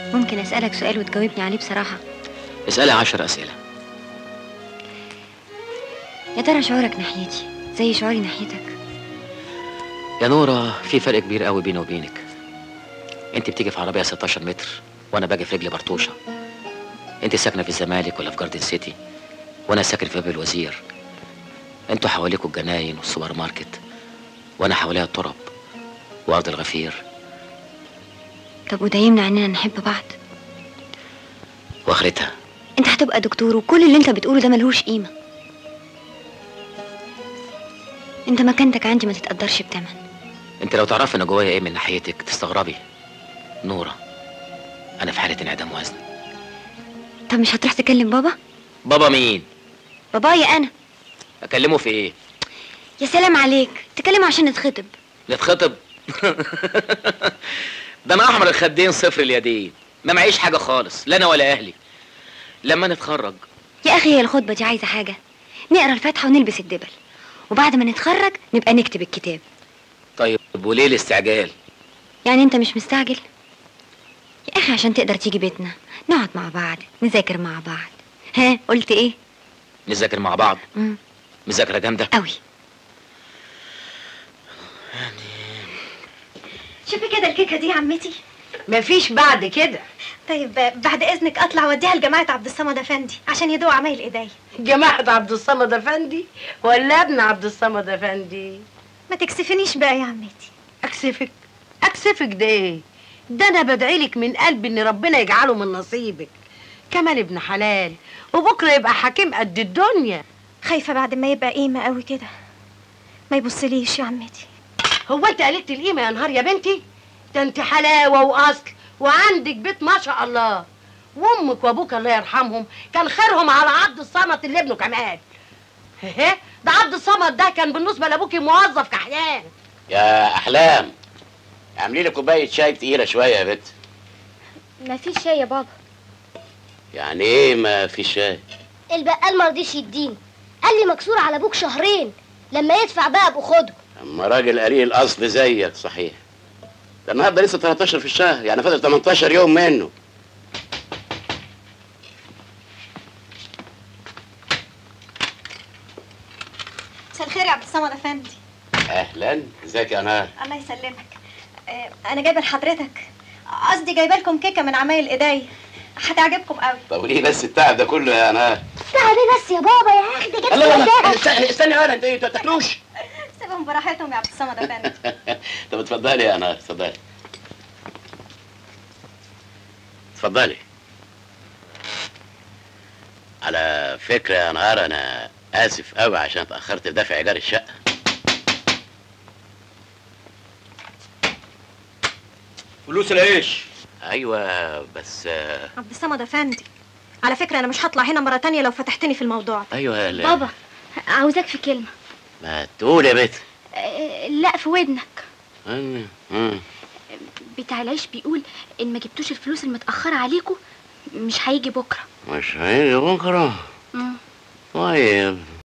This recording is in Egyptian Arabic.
ممكن اسالك سؤال وتجاوبني عليه بصراحه اسألي عشر أسئلة يا ترى شعورك ناحيتي زي شعوري ناحيتك يا نورة في فرق كبير قوي بيني وبينك انت بتيجي في عربية 16 متر وانا باجي في رجلي برطوشة انت ساكنة في الزمالك ولا في جاردن سيتي وانا ساكن في باب الوزير انتوا حواليكوا الجناين والسوبر ماركت وانا حواليها التراب وارض الغفير طب وده يمنع اننا نحب بعض واخرتها انت هتبقى دكتور وكل اللي انت بتقوله ده ملهوش قيمه انت مكانتك عندي ما تتقدرش بتمن انت لو تعرفي انا جوايا ايه من ناحيتك تستغربي نورة انا في حالة انعدام وزن طب مش هتروح تكلم بابا بابا مين بابايا انا اكلمه في ايه يا سلام عليك تكلمه عشان نتخطب نتخطب ده انا احمر الخدين صفر اليدين ما معيش حاجه خالص لا انا ولا اهلي لما نتخرج يا اخي هي الخطبه دي عايزه حاجه نقرا الفاتحه ونلبس الدبل وبعد ما نتخرج نبقى نكتب الكتاب طيب وليه الاستعجال يعني انت مش مستعجل يا اخي عشان تقدر تيجي بيتنا نقعد مع بعض نذاكر مع بعض ها قلت ايه نذاكر مع بعض مم. مذاكره جامده قوي شوفي كده الكيكه دي يا عمتي مفيش بعد كده طيب بعد اذنك اطلع اوديها لجماعه عبد الصمد افندي عشان يدوق عمايل ايديا جماعة عبد الصمد افندي ولا ابن عبد الصمد افندي ما تكسفنيش بقى يا عمتي اكسفك اكسفك ده ايه ده انا بدعيلك من قلبي ان ربنا يجعله من نصيبك كمال ابن حلال وبكره يبقى حكيم قد الدنيا خايفه بعد ما يبقى قيمه قوي كده ما يبصليش يا عمتي هو انت قلت القيمه يا نهار يا بنتي ده انت حلاوه واصل وعندك بيت ما شاء الله وامك وابوك الله يرحمهم كان خيرهم على عبد الصمد اللي ابنه كمال هه ده عبد الصمد ده كان بالنسبه لابوكي موظف كحيان يا احلام اعملي لي كوبايه شاي تقيله شويه يا بت ما فيش شاي يا بابا يعني ايه ما في شاي البقال ما رضيش يديني قال لي مكسور على ابوك شهرين لما يدفع بقى ابو خده اما راجل قليل الاصل زيك صحيح ده النهارده لسه 13 في الشهر يعني فاضل 18 يوم منه مساء الخير يا عبد الصمد افندي اهلا ازيك يا نهار الله يسلمك آه، انا جايبه لحضرتك قصدي جايبه لكم كيكه من عمايل ايديا هتعجبكم قوي طب وليه بس التعب ده كله يا نهار تعب ايه بس يا بابا يا اخي ده جبت لا لا لا وداها. استني استني انا انت إيه، ما تاكلوش سيبهم براحتهم يا عبد الصمد افندي طب اتفضلي يا نهار اتفضلي اتفضلي على فكرة يا نهار أنا آسف أوي عشان اتأخرت في دفع إيجار الشقة فلوس العيش أيوة بس آه، عبد الصمد افندي على فكره انا مش هطلع هنا مره تانية لو فتحتني في الموضوع أيوة لا بابا عاوزاك في كلمه ما تقول يا بت آه، لا في ودنك مم، مم. بتاع العيش بيقول ان ما جبتوش الفلوس المتاخره عليكم مش هيجي بكره مش هيجي بكرة مم. طيب